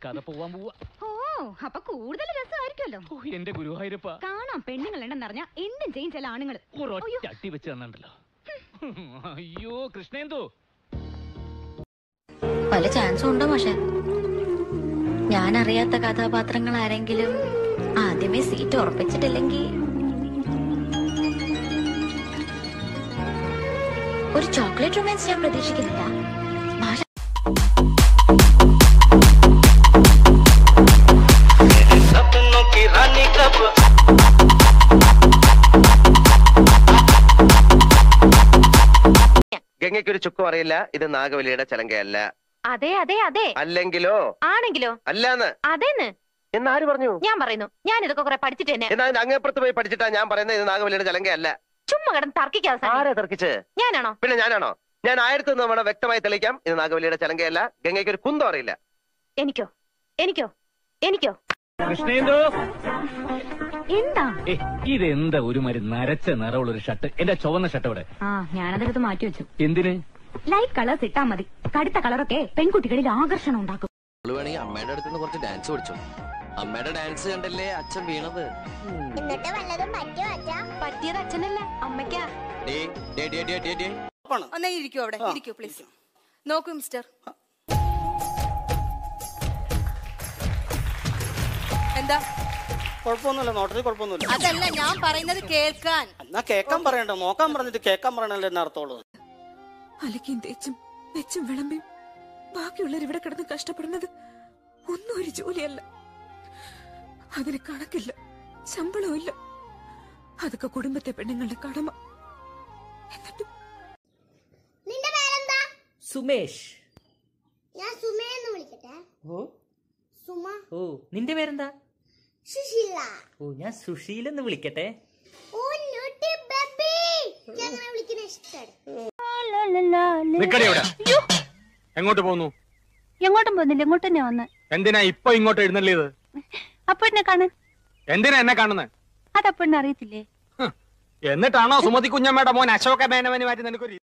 കഥ പോവാൻ പോവാ ഓ അപ്പൊ കൂടുതൽ രസമായിരിക്കുമല്ലോ ഓ, എന്റെ ഗുരുവായൂരപ്പ കാണാം പെണ്ണുങ്ങളുണ്ടെന്ന് അറിഞ്ഞാ എന്തും ചെയ്യും ചില ആണുങ്ങൾ ഒരൊറ്റ അട്ടി വെച്ച് തന്നിട്ടുണ്ടല്ലോ അയ്യോ കൃഷ്ണേന്ദു പല ചാൻസും ഉണ്ടോ പക്ഷെ ഞാൻ അറിയാത്ത കഥാപാത്രങ്ങൾ ആരെങ്കിലും ആദ്യമേ സീറ്റ് ഉറപ്പിച്ചിട്ടില്ലെങ്കിൽ ഒരു ചോക്ലേറ്റ് റൊമാൻസ് ഞാൻ പ്രതീക്ഷിക്കുന്നില്ല ഭാഷ सपनों की रानी कब ഗംഗയ്ക്കൊരു ചുക്കും അറിയില്ല ഇത് നാഗവലിയുടെ ചലങ്കയല്ല അതെ അതെ അതെ അല്ലെങ്കിലോ ആണെങ്കിലോ അല്ലാന്ന് അതെന്ന് എന്നാര് പറഞ്ഞു ഞാൻ പറയുന്നു ഞാൻ ഇതൊക്കെ കുറെ പഠിച്ചിട്ട് തന്നെ എന്നാ അതിന്റെ അങ്ങേപ്പുറത്ത് പോയി പഠിച്ചിട്ടാ ഞാൻ പറയുന്നത് ഇത് നാഗവലിയുടെ ചലങ്കയല്ല ചുമ്മാ കിടന്ന് തർക്കിക്കാതെ സണ്ണി. ആരാ തർക്കിച്ച് ഞാനാണോ പിന്നെ ഞാനാണോ ഞാൻ ആയിരത്തി തവണ വ്യക്തമായി തെളിയിക്കാം ഇത് നാഗവലിയുടെ ചലങ്കയല്ല ഗംഗയ്ക്ക് ഒരു കുന്തം അറിയില്ല എനിക്കോ എനിക്കോ എനിക്കോ കൃഷ്ണേന്ദു എന്താ ഏ ഇതെന്താ ഒരു മാതിരി നരച്ച നിറമുള്ള ഒരു ഷർട്ട് എന്റെ ചുവന്ന ഷർട്ട് ഇവിടെ ആ ഞാനതെടുത്ത് മാറ്റി വെച്ചു എന്തിന് ലൈറ്റ് കളേഴ്സ് ഇട്ടാ മതി കടുത്ത കളറൊക്കെ പെൺകുട്ടികളിൽ ആകർഷണം ഉണ്ടാക്കും അവള് വേണമെങ്കിൽ അമ്മയുടെ അടുത്ത് നിന്ന് കുറച്ച് ഡാൻസ് പഠിച്ചു അമ്മയുടെ ഡാൻസ് കണ്ടല്ലേ അച്ഛൻ വീണത് എന്നിട്ട് വല്ലതും പറ്റിയോ അച്ഛാ പറ്റിയത് അച്ഛനല്ല അമ്മയ്ക്കാ ഡേ ഡേ ഡേ ഡേ ഡേ ഡേ ഒന്നേ ഇരിക്കൂ അവിടെ ഇരിക്കൂ പ്ലീസ് നോക്കൂ മിസ്റ്റർ എന്താ കുഴപ്പമൊന്നുമില്ല നോട്ടത്തിൽ കുഴപ്പമൊന്നുമില്ല അതല്ല ഞാൻ പറയുന്നത് കേൾക്കാൻ എന്നാ കേക്കാൻ പറയണ്ട നോക്കാൻ പറഞ്ഞിട്ട് കേക്കാൻ പറയണല്ലോ എന്നെ അർത്ഥമുള്ളൂ അലക്കിയും തേച്ചും വെച്ചും വിളമ്പിയും ബാക്കിയുള്ളവർ ഇവിടെ കിടന്ന് കഷ്ടപ്പെടുന്നത് ഒന്നും ഒരു ജോലിയല്ല അതിന് കണക്കില്ല ശമ്പളവും ഇല്ല അതൊക്കെ കുടുംബത്തെ പെണ്ണുങ്ങളുടെ കടമ എന്നിട്ട് നിന്റെ പേരെന്താ സുമേഷ് ഞാൻ സുമയെന്ന് വിളിക്കട്ടെ ഓ സുമ ഓ നിന്റെ പേരെന്താ സുശീല ഓ ഞാൻ സുശീൽ എന്ന് വിളിക്കട്ടെ ഓ ന്യൂട്ടി ബേബി ഞാൻ അങ്ങനെ വിളിക്കുന്ന ഇഷ്ടമാണ് നിക്കടി ഇവിടെ എങ്ങോട്ട് പോകുന്നു എങ്ങോട്ടും പോകുന്നില്ല ഇങ്ങോട്ട് തന്നെ വന്ന് എന്തിനാ ഇപ്പൊ ഇങ്ങോട്ട് എഴുന്നള്ളിയത് അപ്പഴിനെ കാണാൻ എന്തിനാ എന്നെ കാണുന്നത് അതപ്പഴിനെ അറിയത്തില്ലേ എന്നിട്ടാണോ സുമതി കുഞ്ഞമ്മയുടെ മോൻ അശോക മേനവന് മാറ്റി നിനക്കൊരു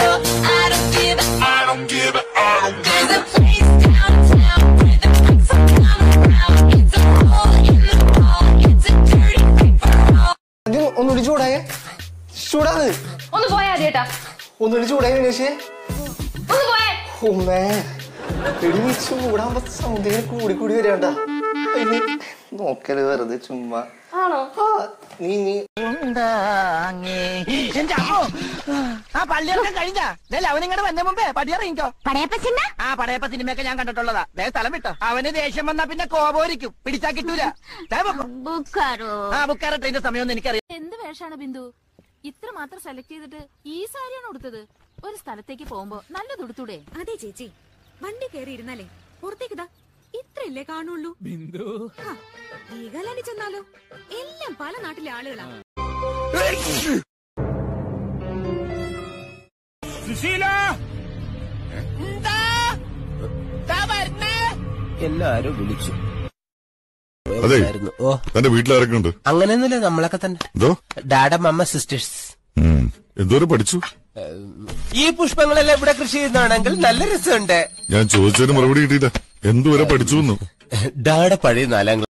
ഒന്നുകൂടി ചൂടായേ ചൂടാത് ഒന്ന് പോയാ ചേട്ടാ ഒന്നുകൂടി ചൂടായി ഗണേശേ ഒന്ന് പോയേ ഉമ്മേ എടി നീ ചൂടാകുമ്പോ സൗന്ദര്യം കൂടി കൂടി വരണ്ട നോക്കല് വെറുതെ ചുമ്മാ ആണോ ആ, നീ നീ എന്റെ അമ്മോ ആ പള്ളിയൊക്കെ കഴിഞ്ഞാ അവനിങ്ങോട്ട് വന്ന മുമ്പേ പടിയറിയിക്കോ പടയപ്പച്ചണ്ട ആ പടയപ്പ സിനിമയൊക്കെ ഞാൻ കണ്ടിട്ടുള്ളതാ ദേ സ്ഥലം വിട്ടോ അവന് ദേഷ്യം വന്നാ പിന്നെ കോപോരിക്കും പിടിച്ചാ കിട്ടൂല ദേ പൊക്കോ. ആ ബുക്കാറ ട്രെയിന്റെ സമയമൊന്നും എനിക്കറിയാം എന്ത് വേഷാണ് ബിന്ദു ഇത്ര മാത്രം സെലക്ട് ചെയ്തിട്ട് ഈ സാരിയാണ് ഉടുത്തത് ഒരു സ്ഥലത്തേക്ക് പോകുമ്പോ നല്ലത് ഉടുത്തൂടെ അതെ ചേച്ചി വണ്ടി കയറി ഇരുന്നാലേ പുറത്തേക്ക് ദാ ഇത്രയല്ലേ കാണുള്ളൂ ബിന്ദു വീഗാലാൻഡ് ചെന്നാലോ എല്ലാം പല നാട്ടിലെ ആളുകളാ എല്ലാരും വിളിച്ചു അതെ ഓ തന്റെ വീട്ടിലാരൊക്കെ ഉണ്ട് അങ്ങനെയൊന്നുമില്ല നമ്മളൊക്കെ തന്നെ എന്തോ ഡാഡ മമ്മ സിസ്റ്റേഴ്സ് ഉം. എന്തോരം പഠിച്ചു ഈ പുഷ്പങ്ങളെല്ലാം ഇവിടെ കൃഷി ചെയ്യുന്നതാണെങ്കിൽ നല്ല രസമുണ്ട് ഞാൻ ചോദിച്ചതിന് മറുപടി കിട്ടിയില്ല എന്തുവരെ പഠിച്ചു എന്ന് ഡാഡ പഴയ നാലാം